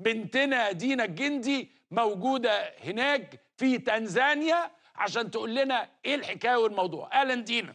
بنتنا دينا الجندي موجوده هناك في تنزانيا عشان تقول لنا ايه الحكايه والموضوع اهلا دينا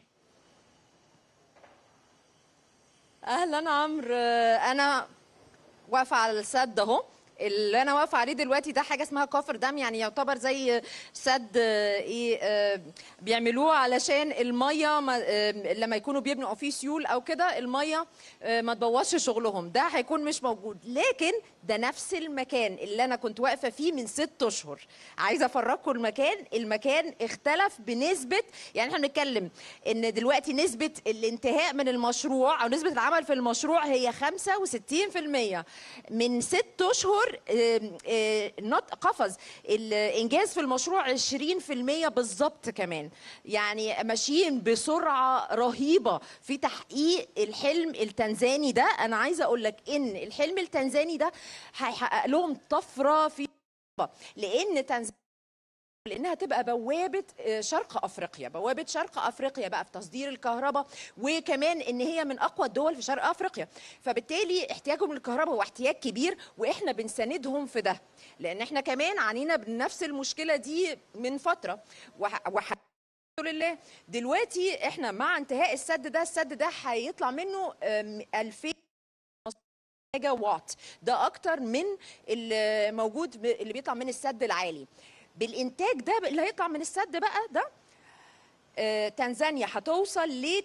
اهلا عمرو انا واقفه على السد اهو اللي انا واقفه عليه دلوقتي ده حاجه اسمها كفر دم يعني يعتبر زي سد آه، ايه آه، بيعملوه علشان الميه ما آه، لما يكونوا بيبنوا فيه سيول او كده الميه آه، ما تبوظش شغلهم ده هيكون مش موجود لكن ده نفس المكان اللي انا كنت واقفه فيه من ست اشهر عايزه افرجكم المكان المكان اختلف بنسبه يعني احنا بنتكلم ان دلوقتي نسبه الانتهاء من المشروع او نسبه العمل في المشروع هي 65% من ست اشهر آم، آه، نط- قفز الانجاز في المشروع 20% بالظبط كمان يعني ماشيين بسرعه رهيبه في تحقيق الحلم التنزاني ده انا عايزه اقول لك ان الحلم التنزاني ده هيحقق لهم طفره في لان تنزانيا لانها تبقى بوابه آه، شرق افريقيا بوابه شرق افريقيا بقى في تصدير الكهرباء وكمان ان هي من اقوى الدول في شرق افريقيا فبالتالي احتياجهم للكهرباء هو احتياج كبير واحنا بنساندهم في ده لان احنا كمان عانينا بنفس المشكله دي من فتره وح... وح... الحمد لله دلوقتي احنا مع انتهاء السد ده السد ده هيطلع منه آم، 2000 ميجا وات ده اكتر من اللي موجود ب- اللي بيطلع من السد العالي بالانتاج ده اللي هيطلع من السد بقى ده آه، تنزانيا هتوصل ل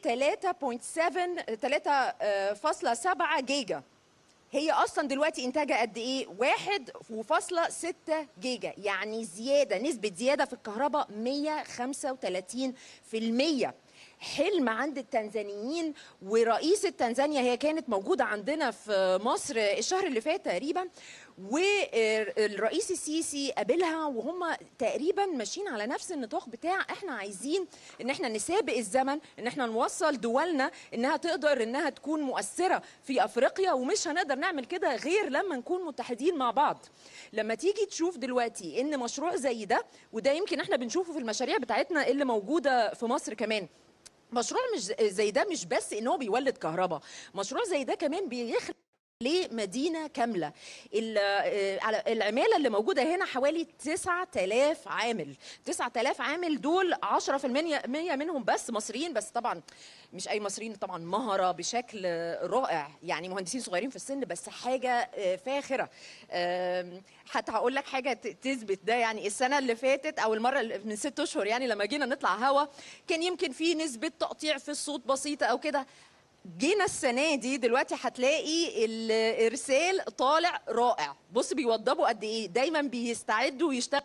3.7 3.7 جيجا هي اصلا دلوقتي انتاجها قد ايه؟ واحد وفاصلة ستة جيجا يعني زيادة نسبة زيادة في الكهرباء 135 في المية حلم عند التنزانيين ورئيسة تنزانيا هي كانت موجودة عندنا في مصر الشهر اللي فات تقريبا والرئيس السيسي قابلها وهم تقريبا ماشيين على نفس النطاق بتاع احنا عايزين ان احنا نسابق الزمن ان احنا نوصل دولنا انها تقدر انها تكون مؤثره في افريقيا ومش هنقدر نعمل كده غير لما نكون متحدين مع بعض لما تيجي تشوف دلوقتي ان مشروع زي ده وده يمكن احنا بنشوفه في المشاريع بتاعتنا اللي موجوده في مصر كمان مشروع مش زي ده مش بس ان هو بيولد كهرباء مشروع زي ده كمان بيخلق لمدينة كاملة ال- آه، على العمالة اللي موجودة هنا حوالي 9000 عامل 9000 عامل دول 10% مية منهم بس مصريين بس طبعا مش أي مصريين طبعا مهرة بشكل رائع يعني مهندسين صغيرين في السن بس حاجة آه، فاخرة آم، حتى هقول لك حاجة ت- تثبت ده يعني السنة اللي فاتت أو المرة اللي من ست أشهر يعني لما جينا نطلع هوا كان يمكن في نسبة تقطيع في الصوت بسيطة أو كده جينا السنه دي دلوقتي هتلاقي الارسال طالع رائع بص بيوضبوا قد ايه دايما بيستعدوا ويشتغلوا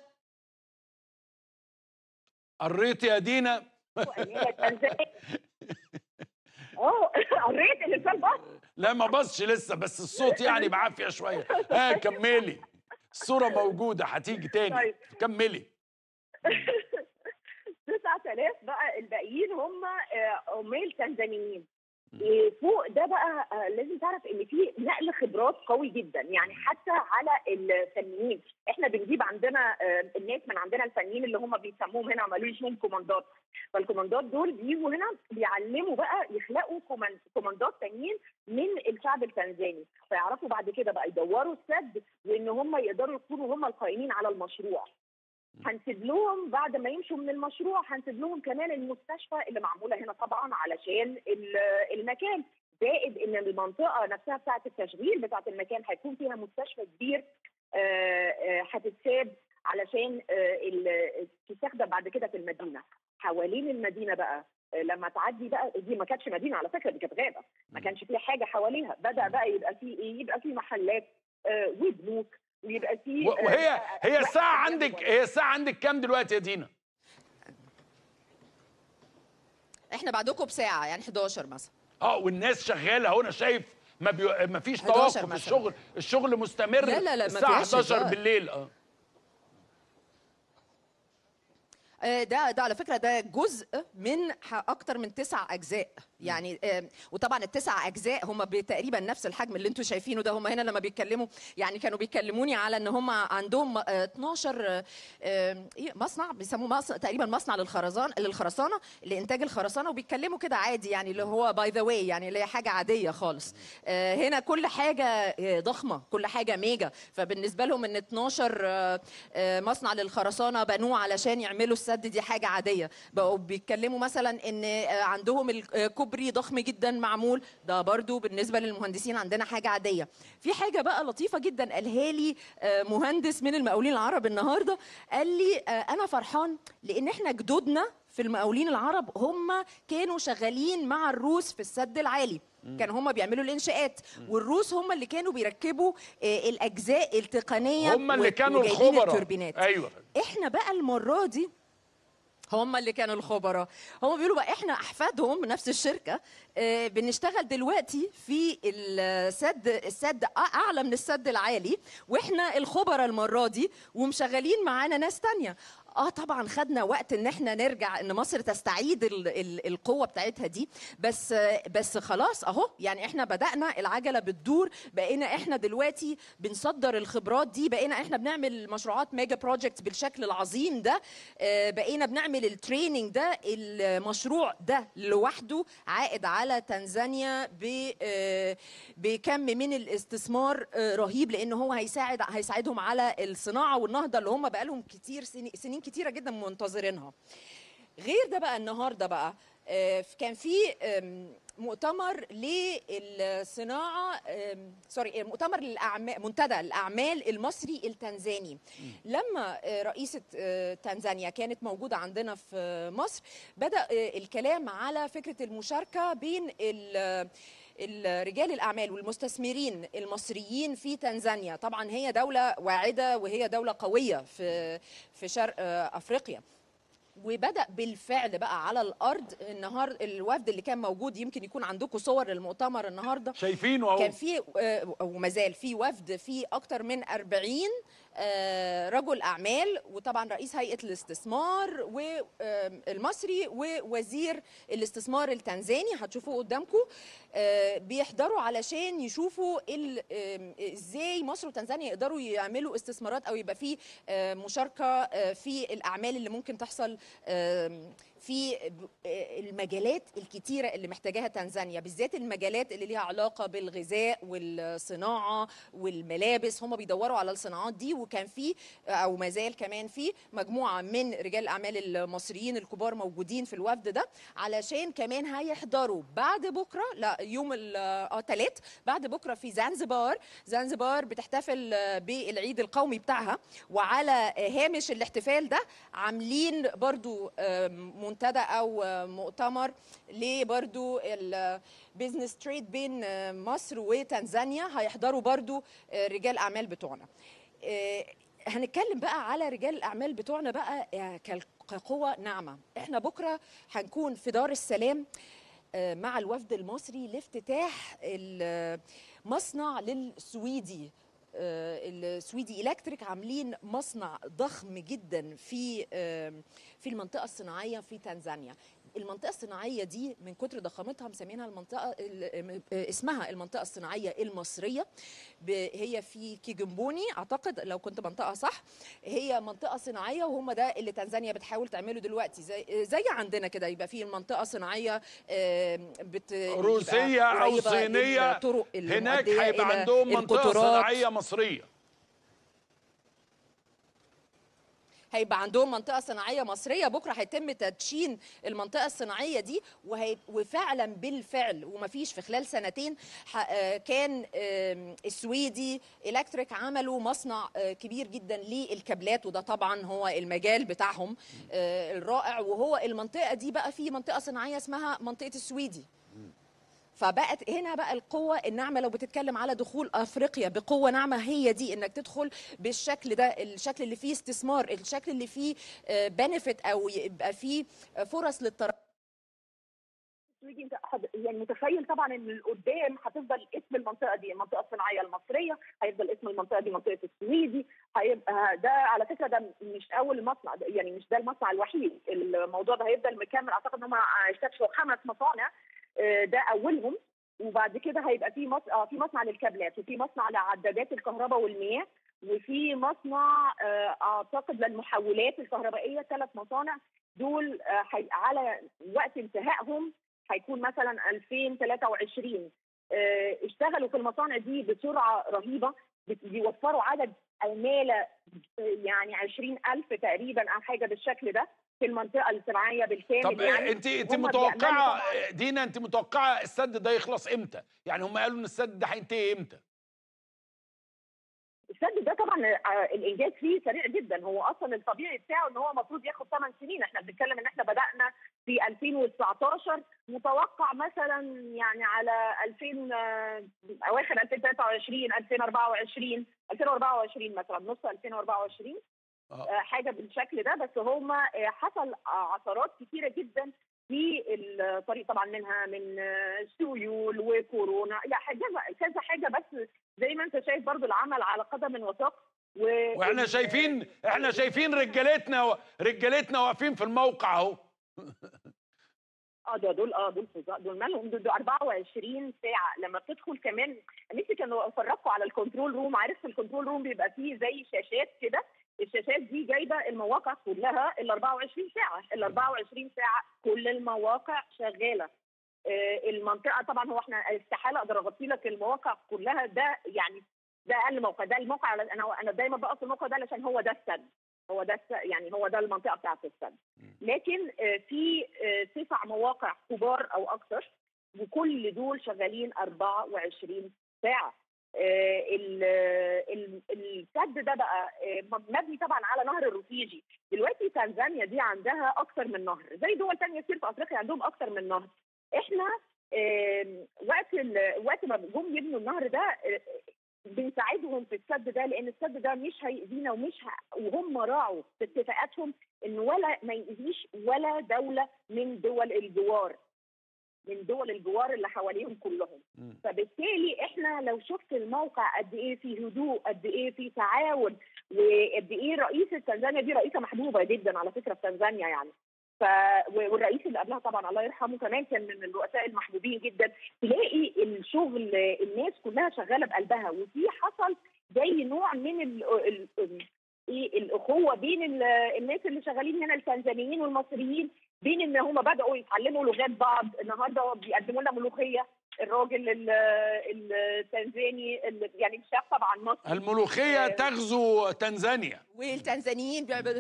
قريت يا دينا أميرة تنزانيا. اه قريت الانسان بص لا ما بصش لسه بس الصوت يعني بعافيه شويه ها كملي الصوره موجوده هتيجي تاني طيب. كملي 9000 بقى الباقيين هم آه، عمال تنزانيين إيه، فوق ده بقى آه، لازم تعرف ان في نقل خبرات قوي جدا يعني حتى على الفنيين احنا بنجيب عندنا آه، الناس من عندنا الفنيين اللي هم بيسموهم هنا عملوا اسمهم كوماندات فالكوماندات دول بيجوا هنا بيعلموا بقى يخلقوا كومان- كوماندات تانيين من الشعب التنزاني فيعرفوا بعد كده بقى يدوروا السد وان هم يقدروا يكونوا هم القائمين على المشروع هنسيب لهم بعد ما يمشوا من المشروع هنسيب لهم كمان المستشفى اللي معموله هنا طبعا علشان ال- المكان زائد ان المنطقه نفسها بتاعه التشغيل بتاعه المكان هيكون فيها مستشفى كبير آه، آه، هتتساب علشان آه، ال- تستخدم بعد كده في المدينه حوالين المدينه بقى آه، لما تعدي بقى دي ما كانتش مدينه على فكره دي كانت غابه ما كانش فيها حاجه حواليها بدا بقى يبقى في ايه يبقى في محلات آه، وبنوك ويبقى في و- وهي آه، هي واحد الساعه بيعمل عندك هي الساعه عندك كام دلوقتي يا دينا احنا بعدكم بساعه يعني 11 مثلا اه والناس شغاله اهو انا شايف ما, بي... ما فيش 11 توقف مثلا. الشغل الشغل مستمر لا، لا، لا، ما الساعه فيهاش 11 هزار. بالليل اه آه، ده ده على فكره ده جزء من ح- اكتر من تسع اجزاء يعني آه، وطبعا التسع اجزاء هم تقريبا نفس الحجم اللي انتم شايفينه ده هم هنا لما بيتكلموا يعني كانوا بيكلموني على ان هم عندهم آه، 12 آه، آه، إيه، مصنع بيسموه مصنع تقريبا مصنع للخرزان للخرسانه لانتاج الخرسانه وبيتكلموا كده عادي يعني اللي هو باي ذا واي يعني اللي هي حاجه عاديه خالص آه، هنا كل حاجه آه، ضخمه كل حاجه ميجا فبالنسبه لهم ان 12 آه، آه، مصنع للخرسانه بنوه علشان يعملوا السد دي حاجه عاديه بقوا بيتكلموا مثلا ان آه، عندهم الكوبري ضخم جدا معمول ده برضو بالنسبه للمهندسين عندنا حاجه عاديه في حاجه بقى لطيفه جدا قالها لي آه، مهندس من المقاولين العرب النهارده قال لي آه، انا فرحان لان احنا جدودنا في المقاولين العرب هم كانوا شغالين مع الروس في السد العالي كانوا هم بيعملوا الانشاءات والروس هم اللي كانوا بيركبوا آه، الاجزاء التقنيه هم اللي و- كانوا وجايبين الخبراء التوربينات ايوه احنا بقى المره دي هم اللي كانوا الخبراء هم بيقولوا بقى احنا احفادهم نفس الشركه آه، بنشتغل دلوقتي في السد السد اعلى من السد العالي واحنا الخبراء المره دي ومشغلين معانا ناس تانية اه طبعا خدنا وقت ان احنا نرجع ان مصر تستعيد ال ال القوه بتاعتها دي بس آه، بس خلاص اهو يعني احنا بدانا العجله بتدور بقينا احنا دلوقتي بنصدر الخبرات دي بقينا احنا بنعمل مشروعات ميجا بروجكت بالشكل العظيم ده آه، بقينا بنعمل التريننج ده المشروع ده لوحده عائد على تنزانيا ب آه، بكم من الاستثمار آه، رهيب لان هو هيساعد هيساعدهم على الصناعه والنهضه اللي هم بقالهم كتير سنين, سنين كتيره جدا منتظرينها غير ده بقى النهارده بقى آه، كان في آم، مؤتمر للصناعه آم، سوري مؤتمر للاعمال منتدى الاعمال المصري التنزاني لما آه، رئيسه آه، تنزانيا كانت موجوده عندنا في مصر بدا آه، الكلام على فكره المشاركه بين ال- ال- رجال الاعمال والمستثمرين المصريين في تنزانيا طبعا هي دوله واعده وهي دوله قويه في في شرق آه، افريقيا وبدا بالفعل بقى على الارض النهار الوفد اللي كان موجود يمكن يكون عندكم صور المؤتمر النهارده شايفينه اهو كان في آه، وما زال في وفد في اكتر من 40 آه، رجل اعمال وطبعا رئيس هيئه الاستثمار والمصري ووزير الاستثمار التنزاني هتشوفوه قدامكم آه، بيحضروا علشان يشوفوا ال- آم، ازاي مصر وتنزانيا يقدروا يعملوا استثمارات او يبقى في آه، مشاركه آه، في الاعمال اللي ممكن تحصل آم، في ب- آه، المجالات الكتيرة اللي محتاجاها تنزانيا بالذات المجالات اللي ليها علاقة بالغذاء والصناعة والملابس هم بيدوروا على الصناعات دي وكان في أو ما زال كمان في مجموعة من رجال الأعمال المصريين الكبار موجودين في الوفد ده علشان كمان هيحضروا بعد بكرة لا يوم ال- اه تلات بعد بكرة في زنزبار زنزبار بتحتفل آه، بالعيد القومي بتاعها وعلى هامش الاحتفال ده عاملين برضو آم، منتدى او آم، مؤتمر لبرضو البيزنس تريد بين آم، مصر وتنزانيا هيحضروا برضو آه، رجال اعمال بتوعنا آه، هنتكلم بقى على رجال الاعمال بتوعنا بقى آه، كال- كقوه ناعمه احنا بكره هنكون في دار السلام آه، مع الوفد المصري لافتتاح المصنع للسويدي آه، السويدي الكتريك عاملين مصنع ضخم جدا في آم، في المنطقه الصناعيه في تنزانيا المنطقه الصناعيه دي من كتر ضخامتها مسمينها المنطقه ال- آه، اسمها المنطقه الصناعيه المصريه ب- هي في كيجمبوني اعتقد لو كنت منطقه صح هي منطقه صناعيه وهم ده اللي تنزانيا بتحاول تعمله دلوقتي زي زي عندنا كده يبقى في المنطقه صناعيه آم، بت يبقى روسيه او قريبة صينيه للطرق هناك المؤدية هيبقى إلى عندهم منطقه القطارات. صناعيه مصريه هيبقى عندهم منطقه صناعيه مصريه بكره هيتم تدشين المنطقه الصناعيه دي وهي وفعلا بالفعل ومفيش في خلال سنتين ح- آه، كان آم، السويدي الكتريك عملوا مصنع آه، كبير جدا للكابلات وده طبعا هو المجال بتاعهم آه، الرائع وهو المنطقه دي بقى في منطقه صناعيه اسمها منطقه السويدي فبقت هنا بقى القوة الناعمة لو بتتكلم على دخول أفريقيا بقوة ناعمة هي دي إنك تدخل بالشكل ده الشكل اللي فيه استثمار الشكل اللي فيه بنفيت أو يبقى فيه فرص للتر السويدي انت حض- يعني متخيل طبعا ان قدام هتفضل اسم المنطقه دي المنطقه الصناعيه المصريه هيفضل اسم المنطقه دي منطقه السويدي هيبقى ده على فكره ده مش اول مصنع ده يعني مش ده المصنع الوحيد الموضوع ده هيفضل مكمل اعتقد ان هم استكشفوا خمس مصانع آه، ده اولهم وبعد كده هيبقى في مصنع آه، في مصنع للكابلات وفي مصنع لعدادات الكهرباء والمياه وفي مصنع آه، اعتقد للمحولات الكهربائيه ثلاث مصانع دول آه، حي- على وقت انتهائهم هيكون مثلا 2023 آه، اشتغلوا في المصانع دي بسرعه رهيبه بت- بيوفروا عدد عماله آه، يعني 20000 تقريبا او حاجه بالشكل ده في المنطقه الصناعيه بالكامل طب يعني انت انت هم متوقعه بيعملوا طبعاً- دينا انت متوقعه السد ده يخلص امتى يعني هم قالوا ان السد ده هينتهي امتى السد ده طبعا آه، الانجاز فيه سريع جدا هو اصلا الطبيعي بتاعه ان هو المفروض ياخد 8 سنين احنا بنتكلم ان احنا بدانا في 2019 متوقع مثلا يعني على 2000 آه، اواخر 2023 2024 2024 مثلا نص 2024 آه. آه، حاجه بالشكل ده بس هم حصل آه، عثرات كتيره جدا في الطريق طبعا منها من آه، سيول وكورونا لا حاجه كذا حاجه بس زي ما انت شايف برضو العمل على قدم وساق و... واحنا شايفين احنا شايفين رجالتنا رجالتنا واقفين في الموقع اهو اه ده دول اه دول فظاع دول مالهم دول, دول 24 ساعه لما بتدخل كمان نفسي كانوا فرجوا على الكنترول روم عارف في الكنترول روم بيبقى فيه زي شاشات كده الشاشات دي جايبه المواقع كلها ال 24 ساعه ال 24 ساعه كل المواقع شغاله آه، المنطقه طبعا هو احنا استحاله اقدر اغطي لك المواقع كلها ده يعني ده اقل موقع ده الموقع انا انا دايما بقص الموقع ده علشان هو ده السد هو ده الس- يعني هو ده المنطقه بتاعت السد لكن آه، في آه، تسع مواقع كبار او اكثر وكل دول شغالين 24 ساعه آه، ال- ال- السد ده بقى آه، مبني طبعا على نهر الرفيجي دلوقتي تنزانيا دي عندها اكثر من نهر زي دول تانية كتير في افريقيا عندهم اكثر من نهر احنا آم، وقت ال- وقت ما جم يبنوا النهر ده آه، بنساعدهم في السد ده لان السد ده مش هيأذينا ومش ه... وهم راعوا في اتفاقاتهم ان ولا ما يأذيش ولا دوله من دول الجوار من دول الجوار اللي حواليهم كلهم مم. فبالتالي احنا لو شفت الموقع قد ايه في هدوء قد ايه في تعاون وقد ايه رئيسه تنزانيا دي رئيسه محبوبه جدا على فكره في تنزانيا يعني ف و- والرئيس اللي قبلها طبعا الله يرحمه كمان كان من الرؤساء المحبوبين جدا تلاقي الشغل الناس كلها شغاله بقلبها وفي حصل زي نوع من ال ال ال ايه الاخوه بين ال- الناس اللي شغالين هنا التنزانيين والمصريين بين ان هم بداوا يتعلموا لغات بعض النهارده بيقدموا لنا ملوخيه الراجل ال- التنزاني اللي يعني شاف طبعا مصر الملوخيه تغزو تنزانيا والتنزانيين بيعملوا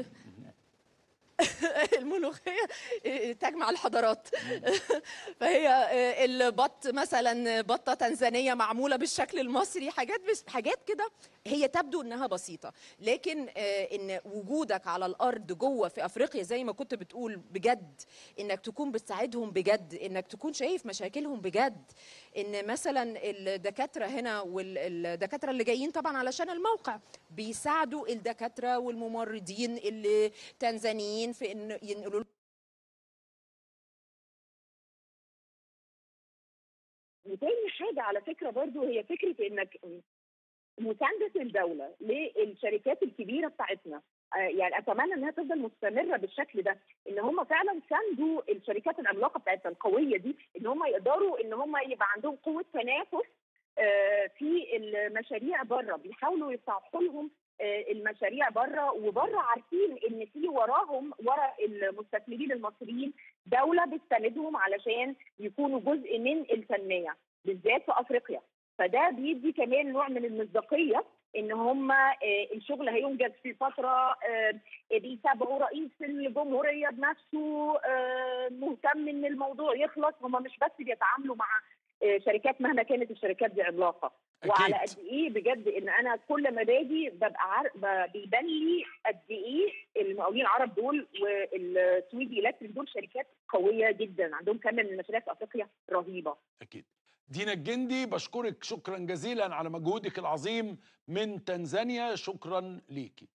الملوخيه تجمع الحضارات فهي البط مثلا بطه تنزانيه معموله بالشكل المصري حاجات بس حاجات كده هي تبدو انها بسيطه لكن آه، ان وجودك على الارض جوه في افريقيا زي ما كنت بتقول بجد انك تكون بتساعدهم بجد انك تكون شايف مشاكلهم بجد ان مثلا الدكاتره هنا والدكاتره اللي جايين طبعا علشان الموقع بيساعدوا الدكاتره والممرضين اللي تنزانيين في ان ينقلوا وتاني حاجه على فكره برضو هي فكره انك مسانده الدوله للشركات الكبيره بتاعتنا آه، يعني اتمنى انها تفضل مستمره بالشكل ده ان هم فعلا ساندوا الشركات العملاقه بتاعتنا القويه دي ان هم يقدروا ان هم يبقى عندهم قوه تنافس آه، في المشاريع بره بيحاولوا يفتحوا لهم آه، المشاريع بره وبره عارفين ان في وراهم ورا المستثمرين المصريين دوله بتساندهم علشان يكونوا جزء من التنميه بالذات في افريقيا فده بيدي كمان نوع من المصداقيه ان هم الشغل هينجز في فتره آه، بيتابعوا رئيس الجمهوريه بنفسه آه، مهتم ان الموضوع يخلص هم مش بس بيتعاملوا مع آه، شركات مهما كانت الشركات دي عملاقه أكيد. وعلى قد ايه بجد ان انا كل ما باجي ببقى عار... ب- بيبان لي قد ايه المقاولين العرب دول والسويدي الكتريك دول شركات قويه جدا عندهم كم من المشاريع في افريقيا رهيبه اكيد دينا الجندي بشكرك شكرا جزيلا على مجهودك العظيم من تنزانيا شكرا ليكي